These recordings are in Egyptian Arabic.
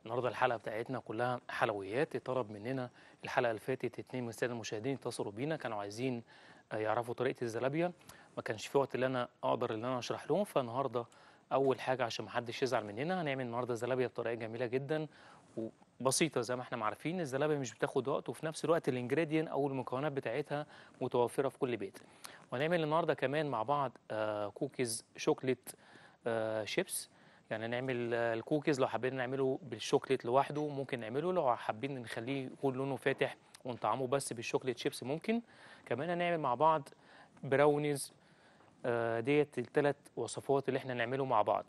النهارده الحلقه بتاعتنا كلها حلويات اتطلب مننا الحلقه اللي فاتت اتنين من الساده المشاهدين اتصلوا بينا كانوا عايزين آه، يعرفوا طريقه الزلابيه ما كانش في وقت اللي انا اقدر ان انا اشرح لهم فالنهارده اول حاجه عشان ما حدش يزعل مننا هنعمل النهارده زلابيه بطريقه جميله جدا وبسيطه زي ما احنا عارفين الزلابيه مش بتاخد وقت وفي نفس الوقت الانجريدينت او المكونات بتاعتها متوفره في كل بيت وهنعمل النهارده كمان مع بعض آه، كوكيز شوكليت آه، شيبس يعني نعمل آه، الكوكيز لو حابين نعمله بالشوكليت لوحده ممكن نعمله لو حابين نخليه يكون لونه فاتح ونطعمه بس بالشوكليت شيبس ممكن كمان هنعمل مع بعض براونيز آه، ديت الثلاث وصفات اللي احنا نعمله مع بعض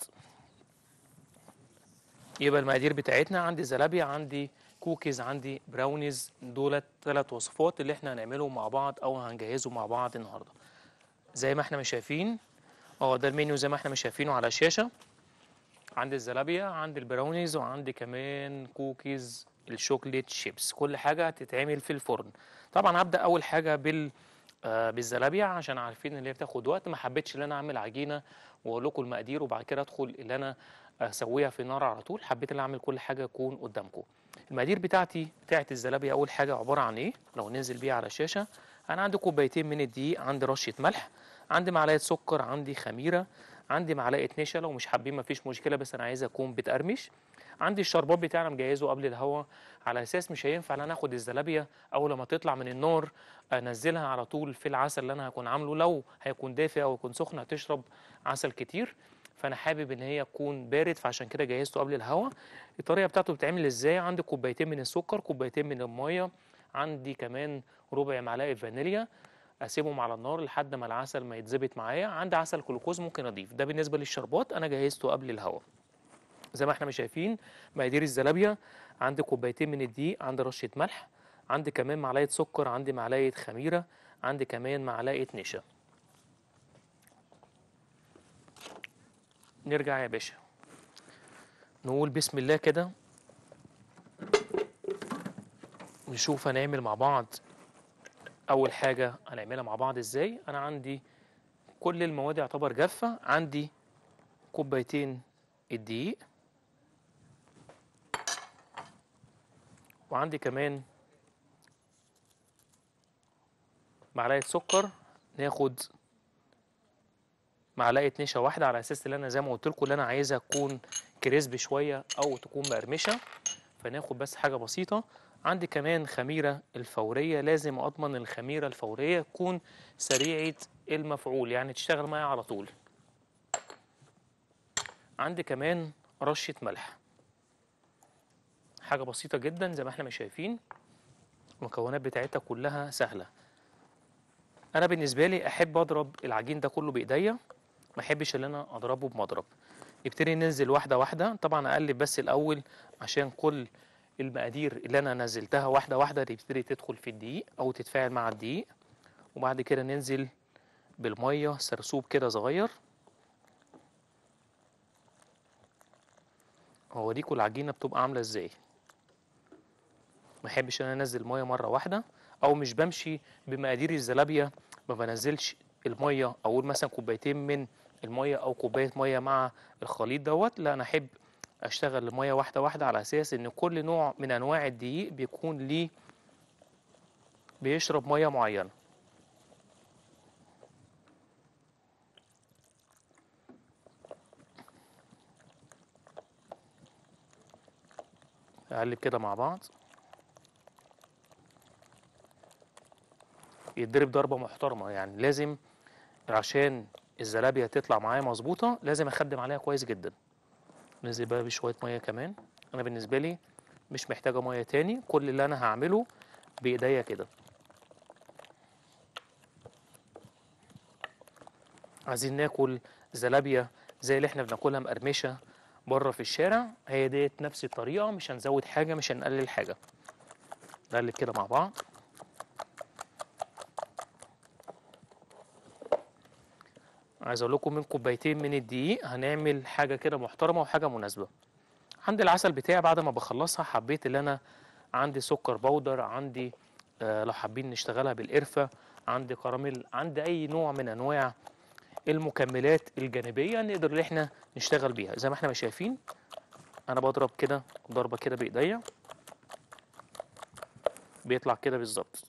يبقى المقادير بتاعتنا عندي زلابيا عندي كوكيز عندي براونيز دولت ثلاث وصفات اللي احنا هنعملهم مع بعض او هنجهزه مع بعض النهارده زي ما احنا مش شايفين اه ده المنيو زي ما احنا مش شايفينه على الشاشه عندي الزلابيا عندي البراونيز وعندي كمان كوكيز الشوكليت شيبس كل حاجه هتتعمل في الفرن طبعا هبدا اول حاجه بال آه بالزلابيا عشان عارفين ان هي بتاخد وقت ما حبيتش ان انا اعمل عجينه واقول لكم المقادير وبعد كده ادخل اللي انا اسويها في النار على طول حبيت ان أنا اعمل كل حاجه تكون قدامكم المقادير بتاعتي بتاعت الزلابيا اول حاجه عباره عن ايه لو ننزل بيها على الشاشه انا عندي كوبايتين من الدقيق عندي رشه ملح عندي معلقه سكر عندي خميره عندي معلقه نشا لو مش حابين مفيش مشكله بس انا عايزها تكون بتقرمش عندي الشربات بتاعنا مجهزه قبل الهوا على اساس مش هينفع ان انا اخد الزلابيه اول ما تطلع من النار انزلها على طول في العسل اللي انا هكون عامله لو هيكون دافئ او يكون سخن هتشرب عسل كتير فانا حابب ان هي تكون بارد فعشان كده جهزته قبل الهوا الطريقه بتاعته بتتعمل ازاي عندي كوبايتين من السكر كوبايتين من الميه عندي كمان ربع معلقه فانيليا اسيبهم على النار لحد ما العسل ما يتظبط معايا عندي عسل جلوكوز ممكن اضيف ده بالنسبه للشربات انا جهزته قبل الهوا زي ما احنا مش شايفين مقادير الزلابيا عندي كوبايتين من الدقيق عندي رشه ملح عندي كمان معلقه سكر عندي معلقه خميره عندي كمان معلقه نشا نرجع يا باشا نقول بسم الله كده نشوف هنعمل مع بعض اول حاجه هنعملها مع بعض ازاي انا عندي كل المواد يعتبر جافه عندي كوبايتين الدقيق وعندي كمان معلقه سكر ناخد معلقه نشا واحده على اساس ان انا زي ما قلت لكم اللي انا عايزها تكون كريسبي شويه او تكون مقرمشه فناخد بس حاجه بسيطه عندي كمان خميره الفوريه لازم اضمن الخميره الفوريه تكون سريعه المفعول يعني تشتغل معايا على طول عندي كمان رشه ملح حاجه بسيطه جدا زي ما احنا مش شايفين المكونات بتاعتها كلها سهله انا بالنسبه لي احب اضرب العجين ده كله بايديا ما احبش ان انا اضربه بمضرب نبتدي ننزل واحده واحده طبعا اقلب بس الاول عشان كل المقادير اللي انا نزلتها واحده واحده تبتدي تدخل في الدقيق او تتفاعل مع الدقيق وبعد كده ننزل بالميه سرسوب كده صغير اوريكم العجينه بتبقى عامله ازاي ما احبش ان انا انزل ميه مره واحده او مش بمشي بمقادير الزلابيه ما بنزلش الميه اقول مثلا كوبايتين من الميه او كوبايه ميه مع الخليط دوت لا انا احب اشتغل الميه واحده واحده على اساس ان كل نوع من انواع الدقيق بيكون ليه بيشرب ميه معينه اقلب كده مع بعض يتضرب ضربه محترمه يعني لازم عشان الزلابيه تطلع معايا مظبوطه لازم اخدم عليها كويس جدا ننزل بقى بشويه ميه كمان انا بالنسبه لي مش محتاجه ميه تاني كل اللي انا هعمله بايديا كده عايزين ناكل زلابيا زي اللي احنا بناكلها مقرمشه بره في الشارع هي ديت نفس الطريقه مش هنزود حاجه مش هنقلل حاجه نقلب كده مع بعض عايز اقول لكم من كوبايتين من الدقيق هنعمل حاجه كده محترمه وحاجه مناسبه عندي العسل بتاعي بعد ما بخلصها حبيت ان انا عندي سكر بودر عندي آه لو حابين نشتغلها بالقرفه عندي كراميل عندي اي نوع من انواع المكملات الجانبيه نقدر ان احنا نشتغل بيها زي ما احنا ما شايفين انا بضرب كده ضربه كده بايديا بيطلع كده بالظبط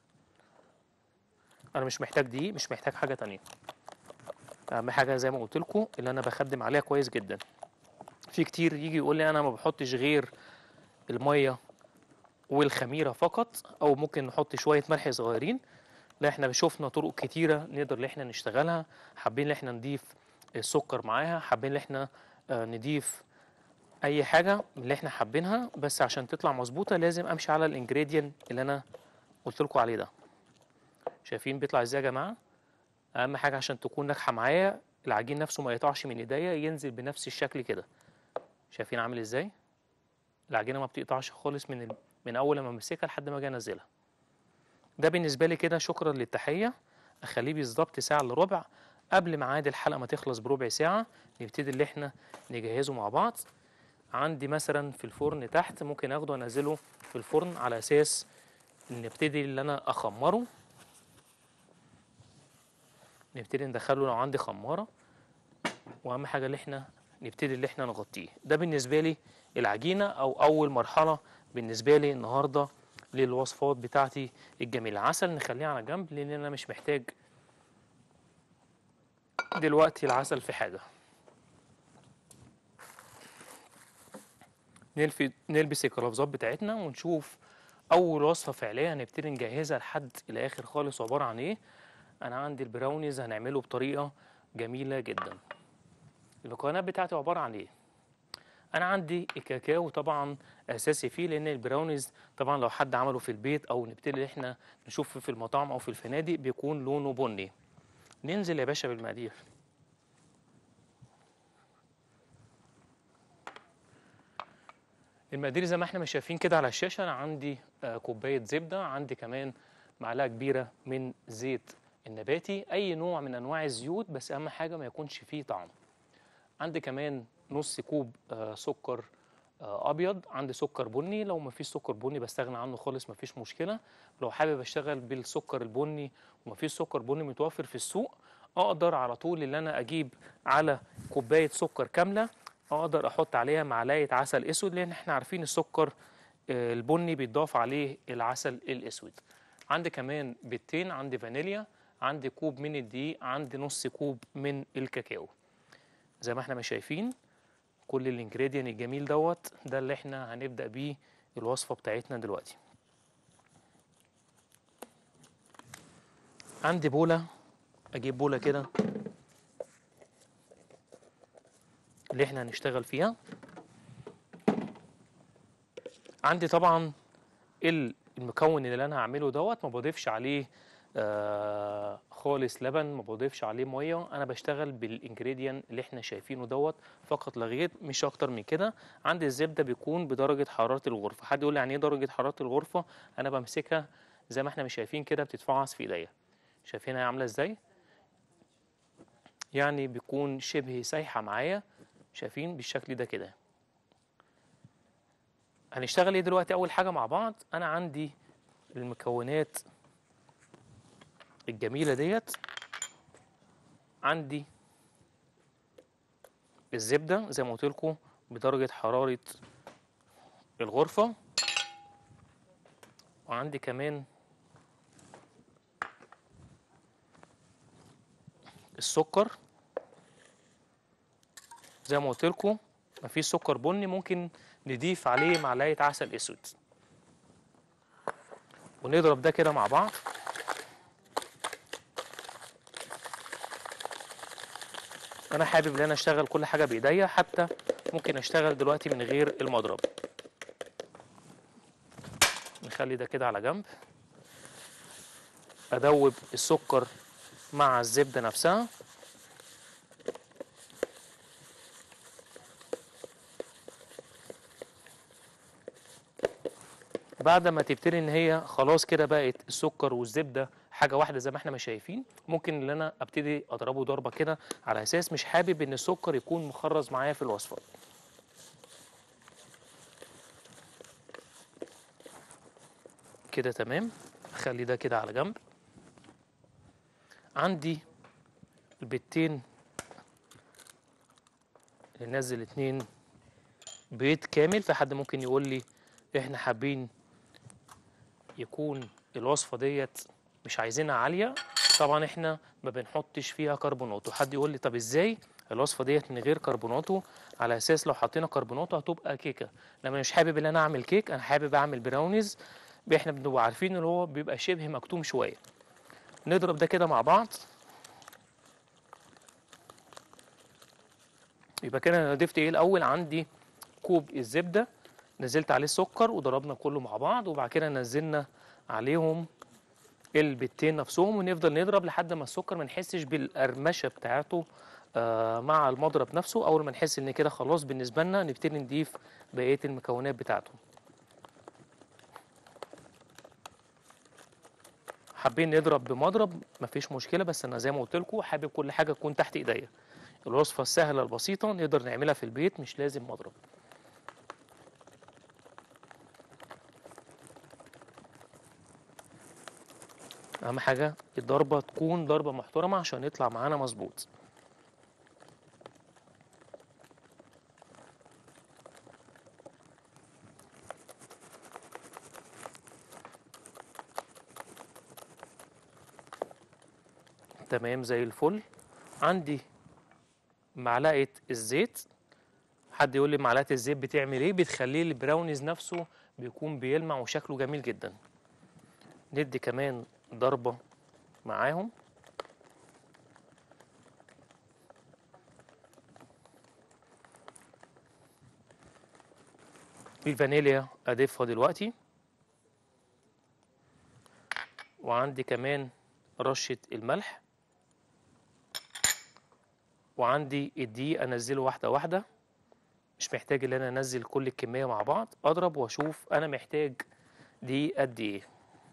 انا مش محتاج دي مش محتاج حاجه تانية اهم حاجه زي ما قلت لكم اللي انا بخدم عليها كويس جدا في كتير يجي يقول لي انا ما بحطش غير الميه والخميره فقط او ممكن نحط شويه ملح صغيرين لا احنا شفنا طرق كتيره نقدر ان احنا نشتغلها حابين ان احنا نضيف السكر معاها حابين ان احنا آه، نضيف اي حاجه من اللي احنا حابينها بس عشان تطلع مظبوطه لازم امشي على الانجريدينت اللي انا قلت لكم عليه ده شايفين بيطلع ازاي يا جماعه اهم حاجه عشان تكون ناجحه معايا العجين نفسه ما يقطعش من ايديا ينزل بنفس الشكل كده شايفين عامل ازاي العجينه ما بتقطعش خالص من ال... من اول ما امسكها لحد ما اجي انزلها ده بالنسبه لي كده شكرا للتحيه اخليه بالظبط ساعه الا ربع قبل ميعاد الحلقه ما تخلص بربع ساعه نبتدي اللي احنا نجهزه مع بعض عندي مثلا في الفرن تحت ممكن اخده انزله في الفرن على اساس ان نبتدي اللي انا اخمره نبتدي ندخله لو عندي خماره واهم حاجه اللي احنا نبتدي اللي احنا نغطيه ده بالنسبه لي العجينه او اول مرحله بالنسبه لي النهارده للوصفات بتاعتي الجميله عسل نخليه على جنب لان انا مش محتاج دلوقتي العسل في حاجه نلفي نلبس القفازات بتاعتنا ونشوف اول وصفه فعليه هنبتدي نجهزها لحد الاخر خالص عباره عن ايه انا عندي البراونيز هنعمله بطريقه جميله جدا المكونات بتاعتي عباره عن ايه انا عندي الكاكاو طبعا اساسي فيه لان البراونيز طبعا لو حد عمله في البيت او نبتدي احنا نشوف في المطاعم او في الفنادق بيكون لونه بني ننزل يا باشا بالمقادير المقادير زي ما احنا مش شايفين كده على الشاشه انا عندي آه، كوبايه زبده عندي كمان معلقه كبيره من زيت النباتي اي نوع من انواع الزيوت بس اهم حاجه ما يكونش فيه طعم عندي كمان نص كوب آه، سكر آه، ابيض عندي سكر بني لو ما فيش سكر بني بستغنى عنه خالص ما فيش مشكله لو حابب اشتغل بالسكر البني وما فيش سكر بني متوفر في السوق اقدر على طول ان انا اجيب على كوبايه سكر كامله اقدر احط عليها معلقه عسل اسود لان احنا عارفين السكر آه، البني بيتضاف عليه العسل الاسود عندي كمان بيضتين عندي فانيليا عندي كوب من الدقيق عندي نص كوب من الكاكاو زي ما احنا ما شايفين كل الانجريدينت الجميل دوت ده اللي احنا هنبدأ بيه الوصفة بتاعتنا دلوقتي عندي بولة اجيب بولة كده اللي احنا هنشتغل فيها عندي طبعا ال- المكون اللي انا هعمله دوت ما بضيفش عليه آه خالص لبن ما بضيفش عليه ميه انا بشتغل بالانجريدينت اللي احنا شايفينه دوت فقط لا غير مش اكتر من كده عندي الزبده بيكون بدرجه حراره الغرفه حد يقول لي يعني ايه درجه حراره الغرفه انا بمسكها زي ما احنا مش شايفين كده بتتفعص في ايديا شايفينها عامله ازاي يعني بيكون شبه سايحه معايا شايفين بالشكل ده كده هنشتغل ايه دلوقتي اول حاجه مع بعض انا عندي المكونات الجميله ديت عندي الزبده زي ما قلت لكم بدرجه حراره الغرفه وعندي كمان السكر زي ما قلت لكم مفيش سكر بني ممكن نضيف عليه معلقه عسل اسود ونضرب ده كده مع بعض انا حابب ان انا اشتغل كل حاجه بايديا حتى ممكن اشتغل دلوقتي من غير المضرب نخلي ده كده على جنب ادوب السكر مع الزبده نفسها بعد ما تبتدي ان هي خلاص كده بقت السكر والزبده حاجه واحده زي ما احنا ما شايفين ممكن ان انا ابتدي اضربه ضربه كده على اساس مش حابب ان السكر يكون مخرز معايا في الوصفه كده تمام اخلي ده كده على جنب عندي البيضتين ننزل اتنين بيض كامل في حد ممكن يقول لي احنا حابين يكون الوصفه ديت مش عايزينها عاليه طبعا احنا ما بنحطش فيها كربوناتو حد يقول لي طب ازاي الوصفه ديت من غير كربوناتو على اساس لو حطينا كربوناتو هتبقى كيكه لما مش حابب ان انا اعمل كيك انا حابب اعمل براونيز احنا بنبقى عارفين ان هو بيبقى شبه مكتوم شويه نضرب ده كده مع بعض يبقى كده انا ضفت ايه الاول عندي كوب الزبده نزلت عليه السكر وضربنا كله مع بعض وبعد كده نزلنا عليهم البيضتين نفسهم ونفضل نضرب لحد ما السكر ما نحسش بالقرمشه بتاعته آه مع المضرب نفسه اول ما نحس ان كده خلاص بالنسبه لنا نبتدي نضيف بقيه المكونات بتاعته حابين نضرب بمضرب مفيش مشكله بس انا زي ما قلت لكم حابب كل حاجه تكون تحت ايديا الوصفه السهله البسيطه نقدر نعملها في البيت مش لازم مضرب اهم حاجه الضربه تكون ضربه محترمه عشان يطلع معانا مظبوط تمام زي الفل عندي معلقه الزيت حد يقول لي معلقه الزيت بتعمل ايه بتخليه البراونيز نفسه بيكون بيلمع وشكله جميل جدا ندي كمان ضربه معاهم الفانيليا اضيفها دلوقتي وعندي كمان رشه الملح وعندي الدقيق انزله واحده واحده مش محتاج ان انا انزل كل الكميه مع بعض اضرب واشوف انا محتاج دقيق قد ايه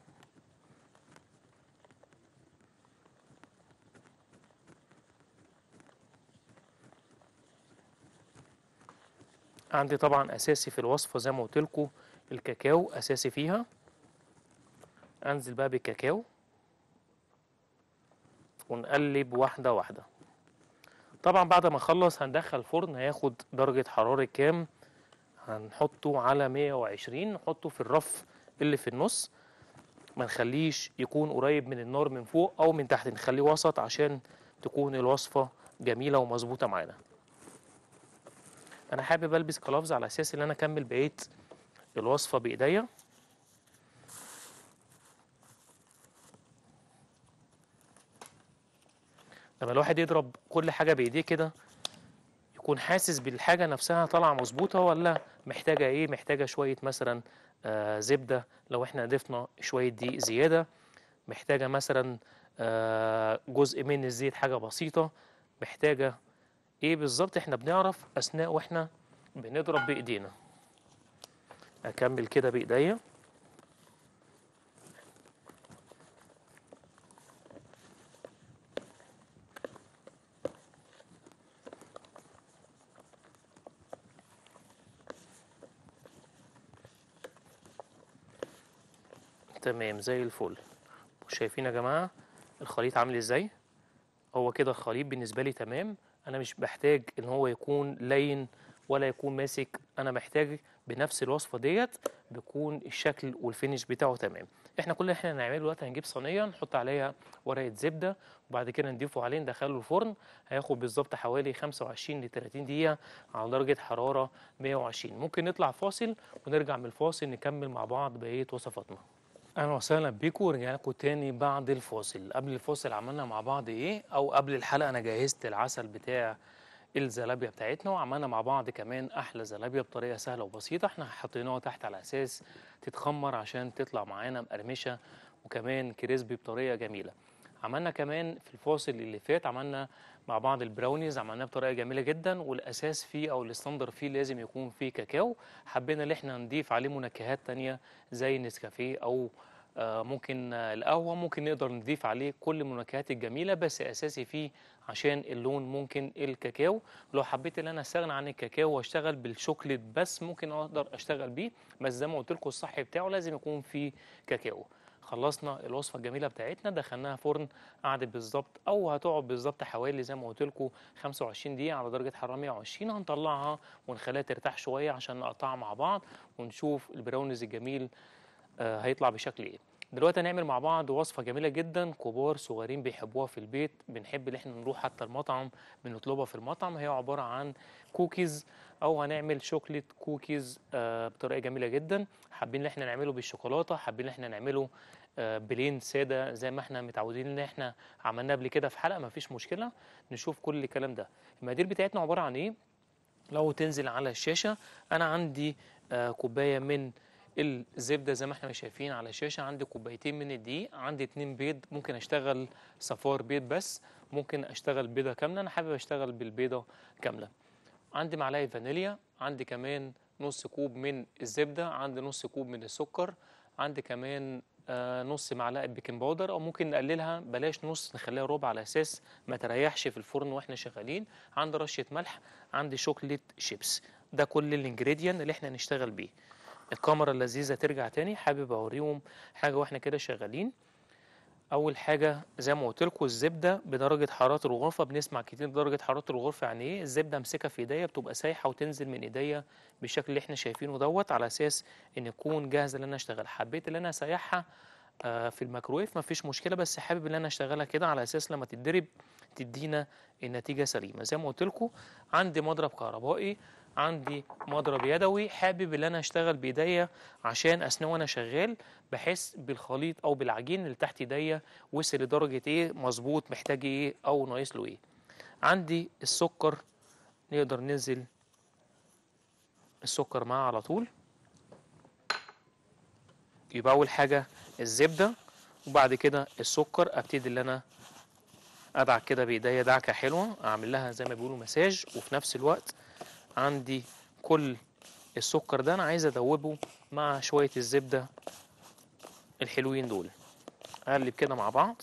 عندي طبعا اساسي في الوصفه زي ما قلت لكم الكاكاو اساسي فيها انزل بقى بالكاكاو ونقلب واحده واحده طبعا بعد ما اخلص هندخل الفرن هياخد درجة حرارة كام هنحطه على 120 نحطه في الرف اللي في النص ما نخليش يكون قريب من النار من فوق او من تحت نخليه وسط عشان تكون الوصفة جميلة ومظبوطة معانا انا حابب البس كلافز على اساس ان انا اكمل بقية الوصفة بايديا لما الواحد يضرب كل حاجة بإيديه كده يكون حاسس بالحاجة نفسها طالعة مظبوطة ولا محتاجة إيه محتاجة شوية مثلا آه زبدة لو إحنا ضفنا شوية دقيق زيادة محتاجة مثلا آه جزء من الزيت حاجة بسيطة محتاجة إيه بالظبط إحنا بنعرف أثناء وإحنا بنضرب بإيدينا أكمل كده بإيديا تمام زي الفل شايفين يا جماعة الخليط عامل ازاي هو كده الخليط بالنسبة لي تمام انا مش بحتاج ان هو يكون لين ولا يكون ماسك انا محتاج بنفس الوصفة ديت بيكون الشكل والفينش بتاعه تمام احنا كل اللي احنا هنعمله دلوقتي هنجيب صينية نحط عليها ورقة زبدة وبعد كده نضيفه عليه ندخله الفرن هياخد بالظبط حوالي 25 ل 30 دقيقة على درجة حرارة 120 ممكن نطلع فاصل ونرجع من الفاصل نكمل مع بعض بقية وصفاتنا اهلا وسهلا بيكم ورجعنا لكم تاني بعد الفاصل قبل الفاصل عملنا مع بعض ايه او قبل الحلقه انا جهزت العسل بتاع الزلابيا بتاعتنا وعملنا مع بعض كمان احلى زلابيا بطريقه سهله وبسيطه احنا حطيناها تحت على اساس تتخمر عشان تطلع معانا مقرمشه وكمان كريسبي بطريقه جميله عملنا كمان في الفاصل اللي فات عملنا مع بعض البراونيز عملناه بطريقه جميله جدا والاساس فيه او الستاندر فيه لازم يكون فيه كاكاو حبينا ان احنا نضيف عليه منكهات تانية زي النسكافيه او آه، ممكن آه، القهوه ممكن نقدر نضيف عليه كل المنكهات الجميله بس اساسي فيه عشان اللون ممكن الكاكاو لو حبيت ان انا استغنى عن الكاكاو واشتغل بالشوكليت بس ممكن اقدر اشتغل بيه بس زي ما قلت لكم الصح بتاعه لازم يكون فيه كاكاو خلصنا الوصفه الجميله بتاعتنا دخلناها فرن قعدت بالظبط او هتقعد بالظبط حوالي زي ما قلت لكم 25 دقيقه على درجه حراره 120 هنطلعها ونخليها ترتاح شويه عشان نقطعها مع بعض ونشوف البراونيز الجميل آه، هيطلع بشكل ايه دلوقتي هنعمل مع بعض وصفه جميله جدا كبار صغيرين بيحبوها في البيت بنحب ان احنا نروح حتى المطعم بنطلبها في المطعم هي عباره عن كوكيز او هنعمل شوكليت كوكيز آه، بطريقه جميله جدا حابين ان احنا نعمله بالشوكولاته حابين ان احنا نعمله آه، بلين ساده زي ما احنا متعودين ان احنا عملناه قبل كده في حلقه مفيش مشكله نشوف كل الكلام ده المقادير بتاعتنا عباره عن ايه لو تنزل على الشاشه انا عندي آه، كوبايه من الزبده زي ما احنا شايفين على الشاشه عندي كوبايتين من الدقيق عندي اتنين بيض ممكن اشتغل صفار بيض بس ممكن اشتغل بيضه كامله انا حابب اشتغل بالبيضه كامله عندي معلقه فانيليا عندي كمان نص كوب من الزبده عندي نص كوب من السكر عندي كمان آه، نص معلقه بيكنج باودر او ممكن نقللها بلاش نص نخليها ربع على اساس ما تريحش في الفرن واحنا شغالين عندي رشه ملح عندي شوكليت شيبس ده كل الانجريدينت اللي احنا هنشتغل بيه الكاميرا اللذيذه ترجع تاني حابب اوريهم حاجه واحنا كده شغالين اول حاجه زي ما قلت لكم الزبده بدرجه حراره الغرفه بنسمع كتير درجه حراره الغرفه يعني ايه الزبده امسكها في ايديا بتبقى سايحه وتنزل من ايديا بالشكل اللي احنا شايفينه دوت على اساس ان يكون جاهزه ان انا اشتغل حبيت ان انا اسيحها آه، في الميكرويف مفيش مشكله بس حابب ان انا اشتغلها كده على اساس لما تتضرب تدينا النتيجه سليمه زي ما قلت لكم عندي مضرب كهربائي عندي مضرب يدوي حابب ان انا اشتغل بايديا عشان اثناء وانا شغال بحس بالخليط او بالعجين اللي تحت ايديا وصل لدرجه ايه مظبوط محتاج ايه او ناقص له ايه عندي السكر نقدر ننزل السكر معاه على طول يبقى اول حاجه الزبده وبعد كده السكر ابتدي ان انا ادعك كده بايديا دعكه حلوه اعمل لها زي ما بيقولوا مساج وفي نفس الوقت عندي كل السكر ده انا عايز ادوبه مع شويه الزبده الحلوين دول اقلب كده مع بعض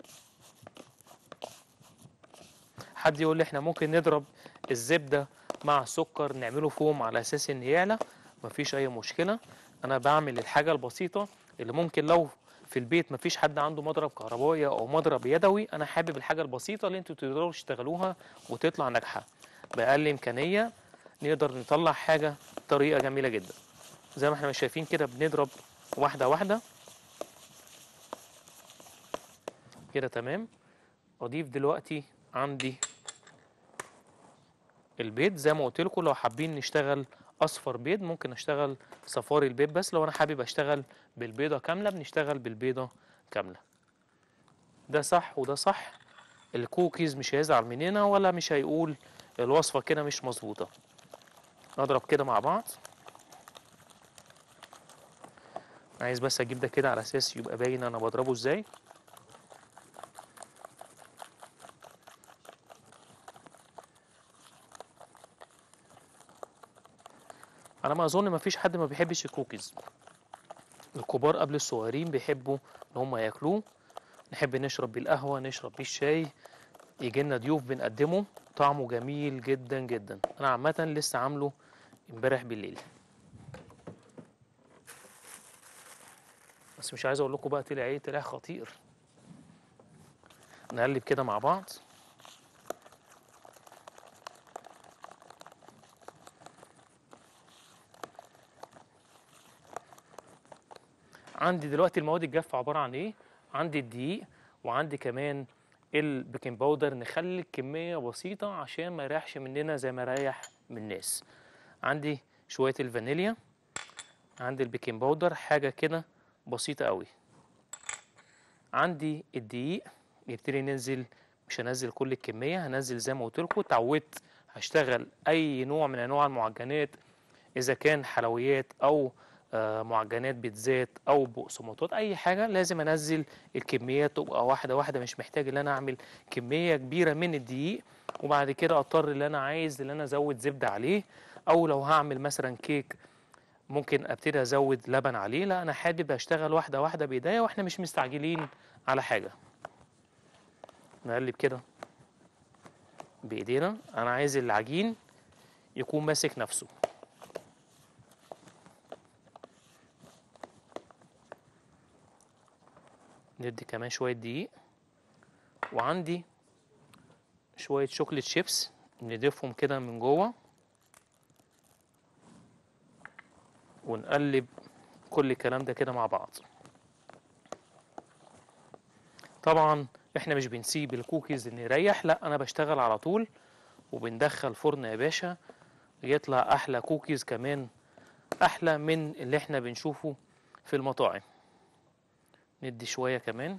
حد يقول لي احنا ممكن نضرب الزبده مع السكر نعمله فوم على اساس ان يعلى مفيش اي مشكله انا بعمل الحاجه البسيطه اللي ممكن لو في البيت مفيش حد عنده مضرب كهربائي او مضرب يدوي انا حابب الحاجه البسيطه اللي انتوا تقدروا تشتغلوها وتطلع ناجحه باقل امكانيه نقدر نطلع حاجه طريقه جميله جدا زي ما احنا مش شايفين كده بنضرب واحده واحده كده تمام اضيف دلوقتي عندي البيض زي ما قلت لكم لو حابين نشتغل اصفر بيض ممكن اشتغل صفاري البيض بس لو انا حابب اشتغل بالبيضه كامله بنشتغل بالبيضه كامله ده صح وده صح الكوكيز مش هيزعل مننا ولا مش هيقول الوصفه كده مش مظبوطه نضرب كده مع بعض عايز بس اجيب ده كده على اساس يبقى باين انا بضربه ازاي على ما اظن ما فيش حد ما بيحبش الكوكيز الكبار قبل الصغيرين بيحبوا ان هم ياكلوه نحب نشرب بيه القهوه نشرب بيه الشاي يجي لنا ضيوف بنقدمه طعمه جميل جدا جدا انا عامه لسه عامله امبارح بالليل بس مش عايز اقول لكم بقى طلع ايه طلع خطير نقلب كده مع بعض عندي دلوقتي المواد الجافة عبارة عن ايه عندي الدقيق وعندي كمان البيكنج باودر نخلي الكمية بسيطة عشان ما يريحش مننا زي ما ريح من الناس عندي شوية الفانيليا عندي البيكنج باودر حاجة كده بسيطة قوي عندي الدقيق نبتدي ننزل مش هنزل كل الكمية هنزل زي ما قلت لكم اتعودت هشتغل أي نوع من أنواع المعجنات إذا كان حلويات أو آه، معجنات بيتزات او بقسماطات اي حاجه لازم انزل الكميات تبقى واحده واحده مش محتاج ان انا اعمل كميه كبيره من الدقيق وبعد كده اضطر ان انا عايز ان انا ازود زبده عليه او لو هعمل مثلا كيك ممكن ابتدي ازود لبن عليه لا انا حابب اشتغل واحده واحده بايديا واحنا مش مستعجلين على حاجه نقلب كده بايدينا انا عايز العجين يكون ماسك نفسه ندي كمان شوية دقيق وعندي شوية شوكليت شيبس نضيفهم كده من جوه ونقلب كل الكلام ده كده مع بعض طبعا احنا مش بنسيب الكوكيز ان يريح لا انا بشتغل على طول وبندخل فرن يا باشا يطلع احلى كوكيز كمان احلى من اللي احنا بنشوفه في المطاعم ندي شويه كمان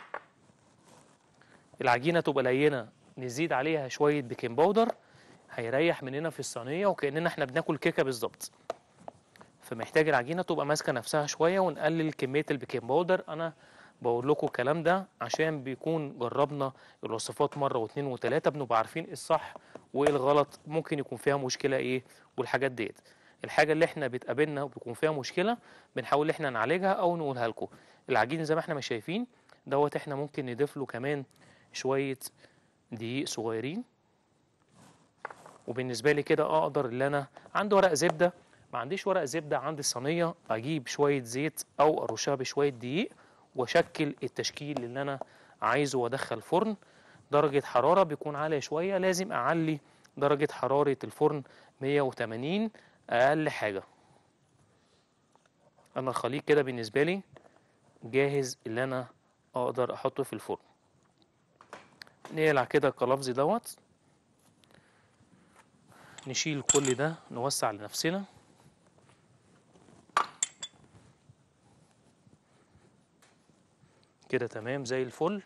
العجينه تبقى لينه نزيد عليها شويه بيكنج باودر هيريح مننا في الصينيه وكاننا احنا بناكل كيكه بالظبط فمحتاج العجينه تبقى ماسكه نفسها شويه ونقلل كميه البيكنج باودر انا بقول لكم الكلام ده عشان بيكون جربنا الوصفات مره واثنين وثلاثه بنبقى عارفين ايه الصح وايه الغلط ممكن يكون فيها مشكله ايه والحاجات ديت الحاجه اللي احنا بتقابلنا وبيكون فيها مشكله بنحاول احنا نعالجها او نقولها لكم العجين زي ما احنا ما شايفين دوت احنا ممكن نضيف له كمان شويه دقيق صغيرين وبالنسبه لي كده اقدر اللي انا عندي ورق زبده ما عنديش ورق زبده عندي الصينيه اجيب شويه زيت او ارشها بشويه دقيق واشكل التشكيل اللي انا عايزه وادخل فرن درجه حراره بيكون عاليه شويه لازم اعلي درجه حراره الفرن 180 اقل حاجه انا الخليط كده بالنسبه لي جاهز اللي انا اقدر احطه في الفرن نقلع كده القلافز دوت نشيل كل ده نوسع لنفسنا كده تمام زي الفل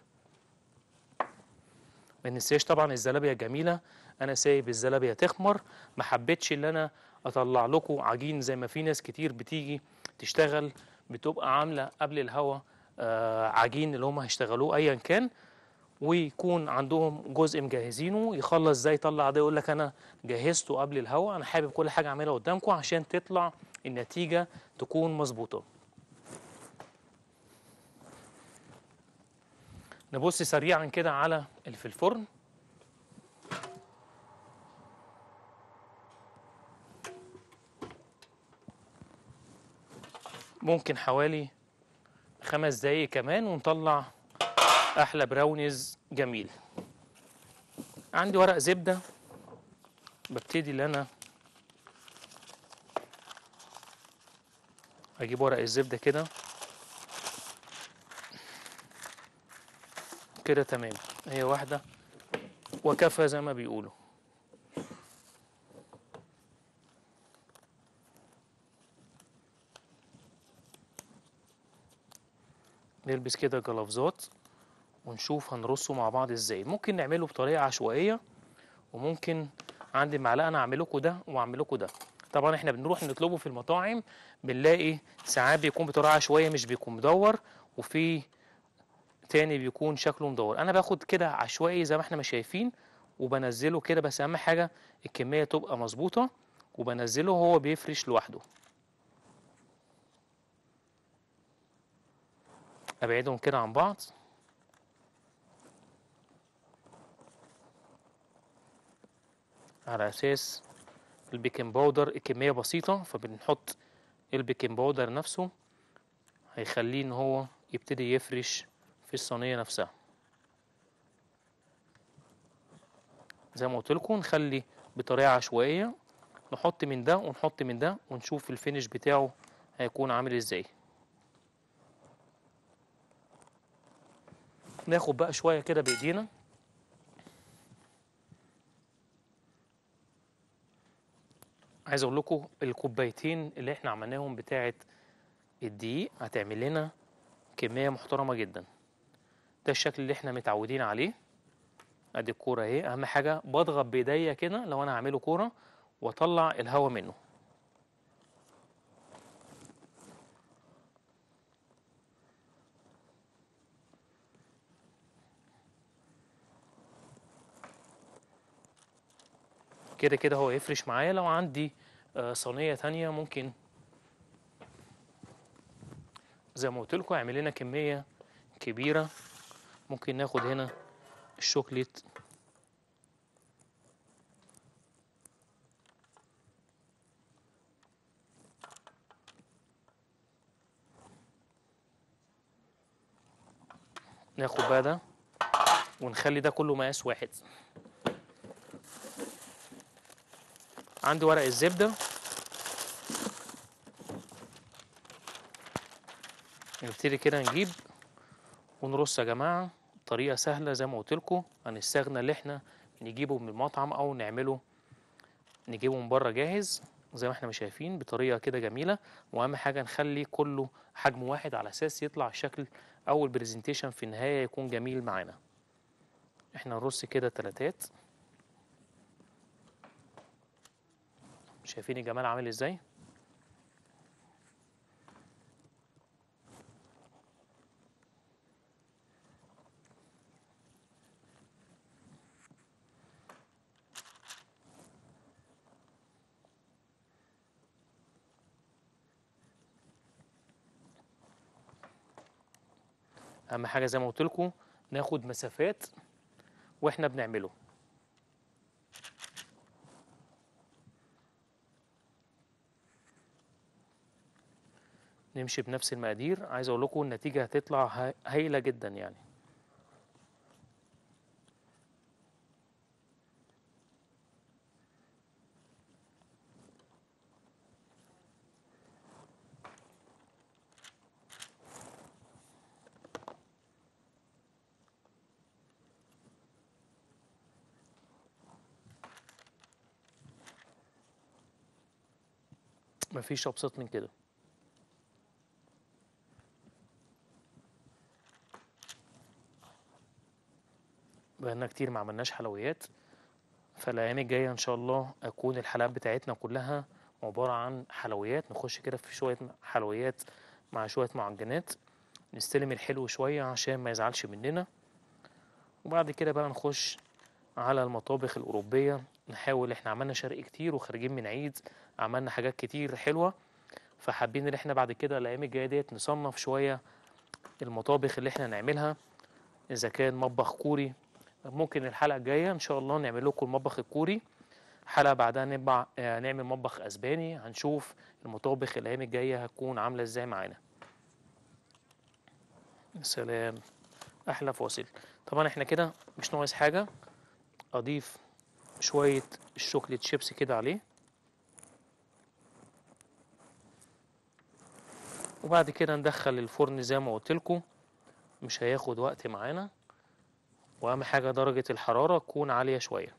ما ننساش طبعا الزلابيه جميله انا سايب الزلابيه تخمر ما حبيتش ان انا اطلع لكم عجين زي ما في ناس كتير بتيجي تشتغل بتبقى عامله قبل الهوا آه عجين اللي هم هيشتغلوه ايا كان ويكون عندهم جزء مجهزينه يخلص ازاي يطلع ده يقول لك انا جهزته قبل الهوا انا حابب كل حاجه اعملها قدامكم عشان تطلع النتيجه تكون مظبوطه نبص سريعا كده على اللي في الفرن ممكن حوالي خمس دقايق كمان ونطلع احلى براونيز جميل عندي ورق زبده ببتدي ان انا اجيب ورق الزبده كده كده تمام هي واحده وكفى زي ما بيقولوا نلبس كده جلافزات ونشوف هنرصه مع بعض ازاي ممكن نعمله بطريقه عشوائيه وممكن عندي معلقه انا اعمل لكم ده واعمل لكم ده طبعا احنا بنروح نطلبه في المطاعم بنلاقي ساعات بيكون بطريقه عشوائيه مش بيكون مدور وفي تاني بيكون شكله مدور انا باخد كده عشوائي زي ما احنا ما شايفين وبنزله كده بس اهم حاجه الكميه تبقى مظبوطه وبنزله هو بيفرش لوحده ابعدهم كده عن بعض على اساس البيكنج باودر الكميه بسيطه فبنحط البيكنج باودر نفسه هيخليه ان هو يبتدي يفرش في الصينيه نفسها زي ما قلت لكم نخلي بطريقه عشوائيه نحط من ده ونحط من ده ونشوف الفينش بتاعه هيكون عامل ازاي ناخد بقى شويه كده بايدينا عايز اقول لكم الكوبايتين اللي احنا عملناهم بتاعه الدقيق هتعمل لنا كميه محترمه جدا ده الشكل اللي احنا متعودين عليه ادي الكوره اهي اهم حاجه بضغط بايديا كده لو انا هعمله كوره واطلع الهواء منه كده كده هو يفرش معايا لو عندي آه، صينيه تانية ممكن زي ما قلت لكم اعمل لنا كميه كبيره ممكن ناخد هنا الشوكليت ناخد بقى ده ونخلي ده كله مقاس واحد عندي ورق الزبدة نبتدي كده نجيب ونرص يا جماعة طريقة سهلة زي ما قلت لكم عن السغنة اللي احنا نجيبه من المطعم أو نعمله نجيبه من بره جاهز زي ما احنا ما شايفين بطريقة كده جميلة وأهم حاجة نخلي كله حجم واحد على أساس يطلع الشكل أو البرزنتيشن في النهاية يكون جميل معانا احنا نرص كده تلاتات شايفين الجمال عامل ازاي اهم حاجه زي ما قلت لكم ناخد مسافات واحنا بنعمله نمشي بنفس المقادير عايز اقول لكم النتيجه هتطلع ها- هايله جدا يعني مفيش ابسط من كده بقالنا كتير ما عملناش حلويات فالايام الجايه ان شاء الله اكون الحلقات بتاعتنا كلها عباره عن حلويات نخش كده في شويه حلويات مع شويه معجنات نستلم الحلو شويه عشان ما يزعلش مننا وبعد كده بقى نخش على المطابخ الاوروبيه نحاول احنا عملنا شرق كتير وخارجين من عيد عملنا حاجات كتير حلوه فحابين ان احنا بعد كده الايام الجايه ديت نصنف شويه المطابخ اللي احنا نعملها اذا كان مطبخ كوري ممكن الحلقه الجايه ان شاء الله نعمل لكم المطبخ الكوري حلقه بعدها نبع آه، نعمل مطبخ اسباني هنشوف المطابخ الايام الجايه هتكون عامله ازاي معانا يا سلام احلى فاصل طبعا احنا كده مش ناقص حاجه اضيف شويه الشوكليت شيبس كده عليه وبعد كده ندخل الفرن زي ما قلت لكم مش هياخد وقت معانا واهم حاجه درجه الحراره تكون عاليه شويه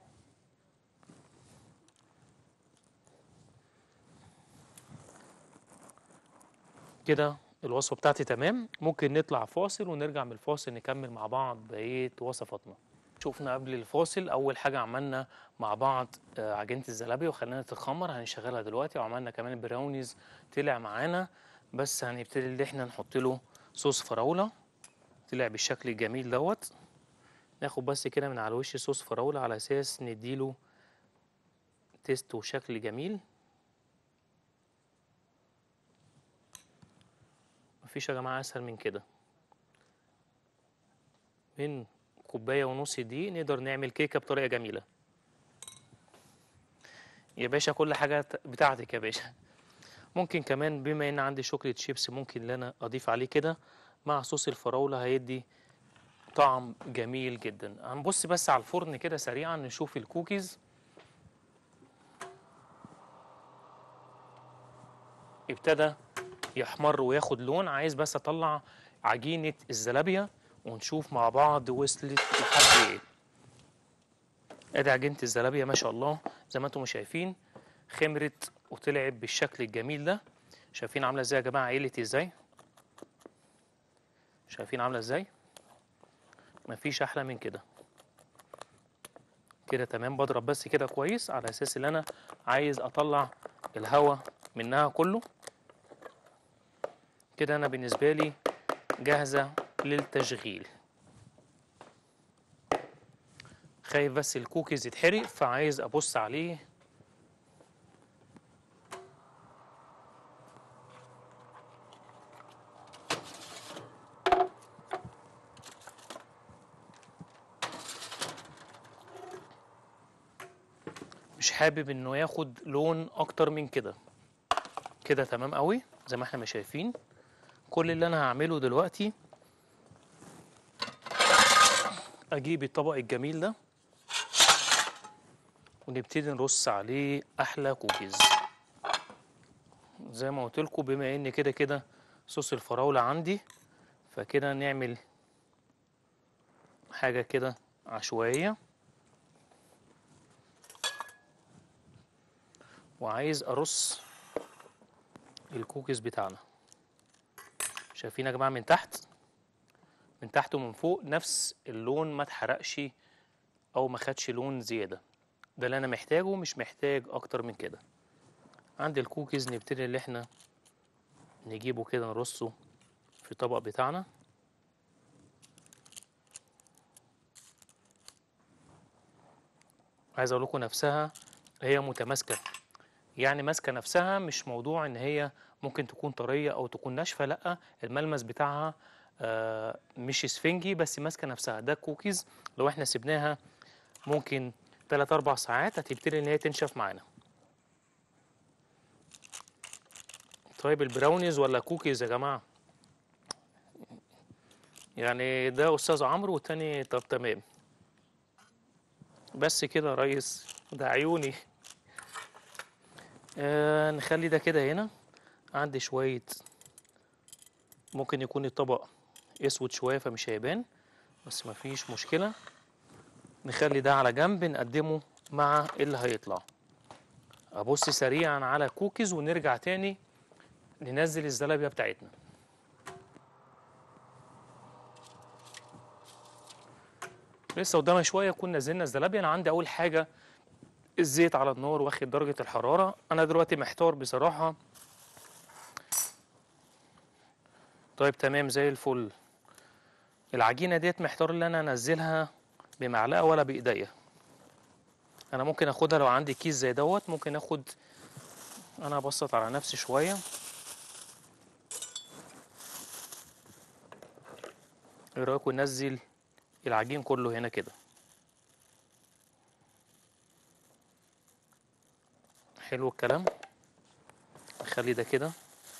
كده الوصفه بتاعتي تمام ممكن نطلع فاصل ونرجع من الفاصل نكمل مع بعض بقيه وصفاتنا شوفنا قبل الفاصل اول حاجه عملنا مع بعض آه، عجينه الزلابيه وخلينا تتخمر هنشغلها دلوقتي وعملنا كمان البراونيز طلع معانا بس هنبتدي ان احنا نحط له صوص فراوله طلع بالشكل الجميل دوت ناخد بس كده من على الوش صوص فراولة على أساس نديله تيست وشكل جميل مفيش يا جماعة أسهل من كده من كوباية ونص دي نقدر نعمل كيكة بطريقة جميلة يا باشا كل حاجة بتاعتك يا باشا ممكن كمان بما ان عندي شوكليت شيبس ممكن ان انا اضيف عليه كده مع صوص الفراولة هيدي طعم جميل جدا هنبص بس على الفرن كده سريعا نشوف الكوكيز ابتدى يحمر وياخد لون عايز بس اطلع عجينة الزلابية ونشوف مع بعض وصلت لحد ايه ادي عجينة الزلابية ما شاء الله زي ما انتم شايفين خمرت وطلعت بالشكل الجميل ده شايفين عاملة ازاي يا جماعة عيلة ازاي شايفين عاملة ازاي مفيش احلى من كده كده تمام بضرب بس كده كويس على اساس ان انا عايز اطلع الهواء منها كله كده انا بالنسبه لي جاهزه للتشغيل خايف بس الكوكيز يتحرق فعايز ابص عليه مش حابب انه ياخد لون اكتر من كده كده تمام قوي زي ما احنا ما شايفين كل اللي انا هعمله دلوقتي اجيب الطبق الجميل ده ونبتدي نرص عليه احلى كوكيز زي ما قلت لكم بما ان كده كده صوص الفراوله عندي فكده نعمل حاجه كده عشوائيه وعايز ارص الكوكيز بتاعنا شايفين يا جماعه من تحت من تحت ومن فوق نفس اللون ما اتحرقش او ما خدش لون زياده ده اللي انا محتاجه مش محتاج اكتر من كده عند الكوكيز نبتدي اللي احنا نجيبه كده نرصه في الطبق بتاعنا عايز اقول لكم نفسها هي متماسكه يعني ماسكه نفسها مش موضوع ان هي ممكن تكون طريه او تكون ناشفه لا الملمس بتاعها آه، مش اسفنجي بس ماسكه نفسها ده كوكيز لو احنا سيبناها ممكن 3 4 ساعات هتبتدي ان هي تنشف معانا طيب البراونيز ولا كوكيز يا جماعه يعني ده استاذ عمرو والتاني طب تمام بس كده يا ريس ده عيوني آه نخلي ده كده هنا عندي شوية ممكن يكون الطبق اسود شوية فمش هيبان بس مفيش مشكلة نخلي ده على جنب نقدمه مع اللي هيطلع ابص سريعا على كوكيز ونرجع تاني ننزل الزلابية بتاعتنا لسه قدامها شوية كنا نزلنا الزلابية انا عندي اول حاجة الزيت على النار واخد درجة الحرارة انا دلوقتي محتار بصراحة طيب تمام زي الفل العجينة ديت محتار ان انا انزلها بمعلقة ولا بايديا انا ممكن اخدها لو عندي كيس زي دوت ممكن اخد انا ابسط على نفسي شوية ايه رايكم ننزل العجين كله هنا كده حلو الكلام نخلي ده كده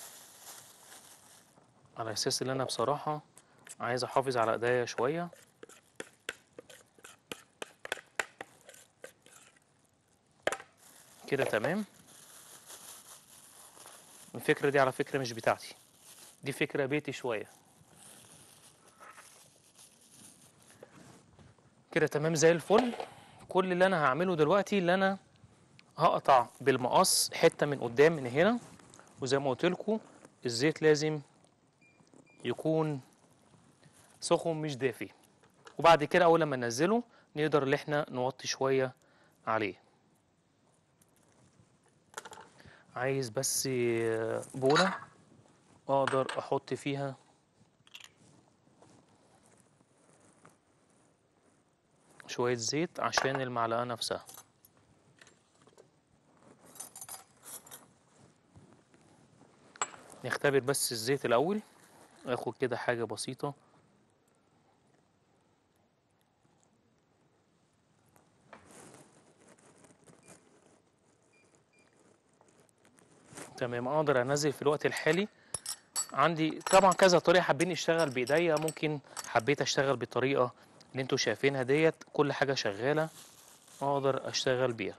على اساس ان انا بصراحة عايز احافظ على ايديا شوية كده تمام الفكرة دي على فكرة مش بتاعتي دي فكرة بيتي شوية كده تمام زي الفل كل اللي انا هعمله دلوقتي اللي انا هقطع بالمقص حته من قدام من هنا وزي ما قلت لكم الزيت لازم يكون سخن مش دافي وبعد كده اول لما ننزله نقدر ان احنا نوطي شويه عليه عايز بس بوله اقدر احط فيها شويه زيت عشان المعلقه نفسها نختبر بس الزيت الأول اخد كده حاجة بسيطة تمام اقدر انزل في الوقت الحالي عندي طبعا كذا طريقة حابين اشتغل بايديا ممكن حبيت اشتغل بالطريقة اللي انتوا شايفينها ديت كل حاجة شغالة اقدر اشتغل بيها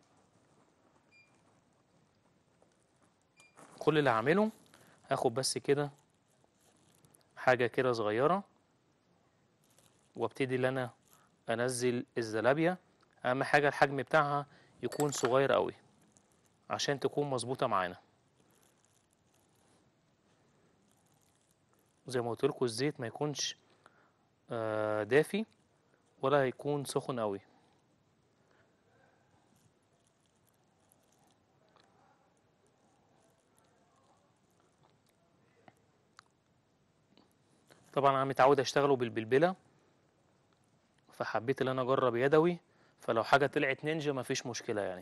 كل اللي هعمله هاخد بس كده حاجة كده صغيرة وابتدي ان انا انزل الزلابية اهم حاجة الحجم بتاعها يكون صغير قوي عشان تكون مظبوطة معانا زي ما قلت لكم الزيت ما يكونش آه، دافي ولا هيكون سخن قوي طبعا انا متعود اشتغله بالبلبله فحبيت ان انا اجرب يدوي فلو حاجه طلعت نينجا مفيش مشكله يعني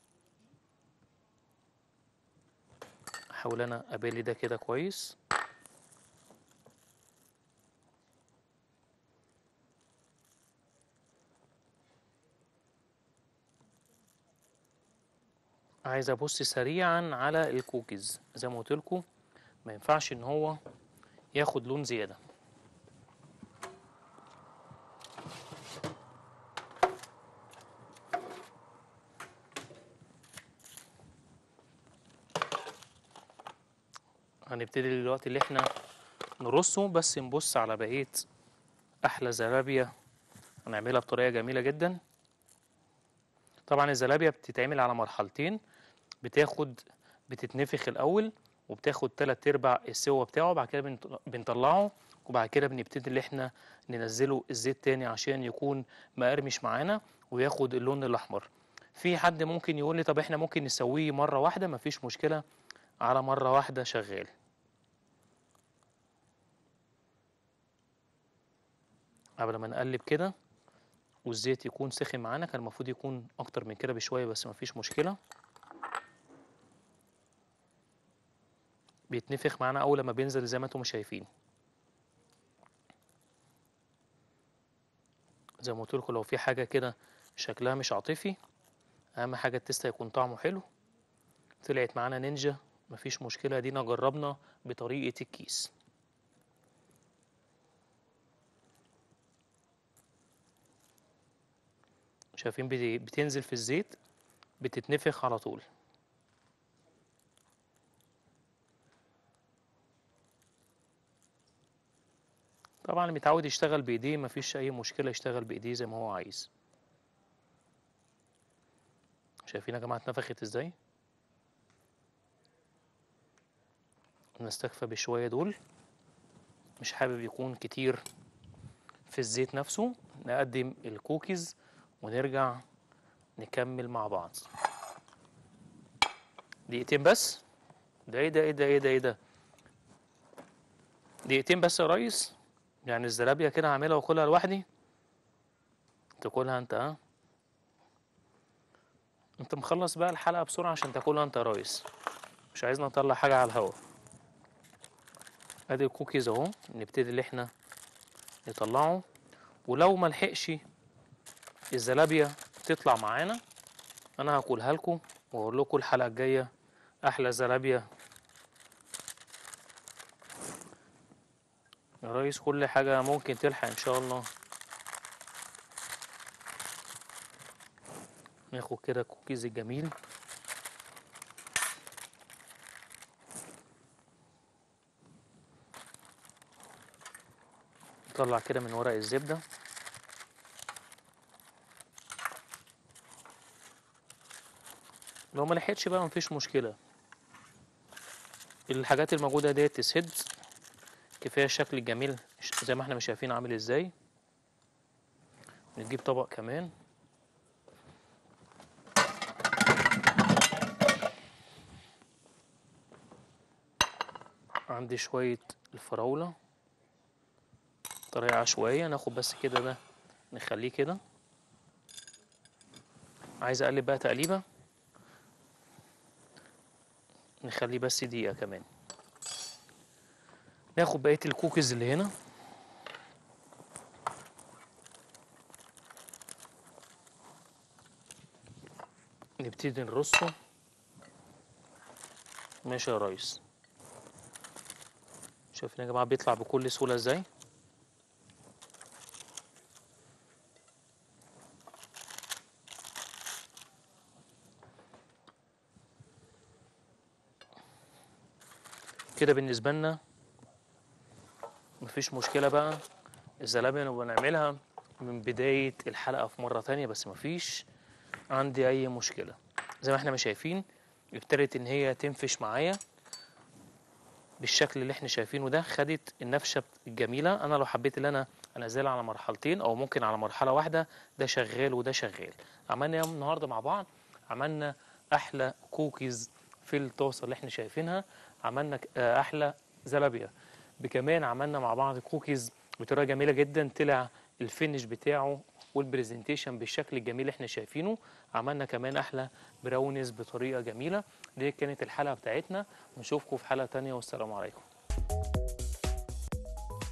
احاول انا ابالي ده كده كويس عايز ابص سريعا على الكوكيز زي ما قلت لكم ما ينفعش ان هو ياخد لون زياده هنبتدي دلوقتي اللي احنا نرصه بس نبص على بقية أحلى زلابية هنعملها بطريقة جميلة جدا طبعا الزلابية بتتعمل على مرحلتين بتاخد بتتنفخ الأول وبتاخد تلات أرباع السوا بتاعه بعد كده بنط- بنطلعه وبعد كده بنبتدي اللي احنا ننزله الزيت تاني عشان يكون مقرمش معانا وياخد اللون الأحمر في حد ممكن يقول لي طب احنا ممكن نسويه مرة واحدة مفيش مشكلة على مرة واحدة شغال قبل ما نقلب كده والزيت يكون سخن معانا كان المفروض يكون اكتر من كده بشويه بس مفيش مشكله بيتنفخ معانا اول لما بينزل زي ما انتم شايفين زي ما قلت لكم لو في حاجه كده شكلها مش عاطفي اهم حاجه التست يكون طعمه حلو طلعت معانا نينجا مفيش مشكله دينا جربنا بطريقه الكيس شايفين بت- بتنزل في الزيت بتتنفخ على طول طبعا اللي متعود يشتغل بايديه مفيش اي مشكله يشتغل بايديه زي ما هو عايز شايفين يا جماعه اتنفخت ازاي نستكفى بشويه دول مش حابب يكون كتير في الزيت نفسه نقدم الكوكيز ونرجع نكمل مع بعض دقيقتين بس ده ايه ده ايه ده ايه ده ايه ده دقيقتين بس يا ريس يعني الزلابية كده هعملها واكلها لوحدي تاكلها انت ها انت مخلص بقى الحلقة بسرعة عشان تاكلها انت يا ريس مش عايزنا نطلع حاجة على الهوا ادي الكوكيز اهو نبتدي اللي احنا نطلعه ولو ملحقش الزلابية تطلع معانا انا هاكلها لكم واقول لكم الحلقة الجاية احلى زلابية يا ريس كل حاجة ممكن تلحق ان شاء الله ناخد كده الكوكيز الجميل نطلع كده من ورق الزبدة لو ما لحقتش بقى مفيش مشكلة الحاجات الموجودة ديت تسد كفاية الشكل الجميل ش- زي ما احنا مش شايفين عامل ازاي نجيب طبق كمان عندي شوية الفراولة طريقة عشوائية ناخد بس كده ده نخليه كده عايز اقلب بقى تقليبة نخليه بس دقيقة كمان ناخد بقية الكوكيز اللي هنا نبتدي نرصه ماشي يا ريس شايفين يا جماعة بيطلع بكل سهولة ازاي كده بالنسبة لنا مفيش مشكلة بقى الزلابية نبقى نعملها من بداية الحلقة في مرة تانية بس مفيش عندي أي مشكلة زي ما احنا ما شايفين ابتدت إن هي تنفش معايا بالشكل اللي احنا شايفينه ده خدت النفشة الجميلة أنا لو حبيت إن أنا أنزلها على مرحلتين أو ممكن على مرحلة واحدة ده شغال وده شغال عملنا يوم النهاردة مع بعض عملنا أحلى كوكيز في الطاسة اللي احنا شايفينها عملنا ك- آه، أحلى زلابية بكمان عملنا مع بعض كوكيز بطريقه جميله جدا طلع الفينش بتاعه والبرزنتيشن بالشكل الجميل اللي احنا شايفينه عملنا كمان احلى براونيز بطريقه جميله دي كانت الحلقه بتاعتنا نشوفكم في حلقه تانية والسلام عليكم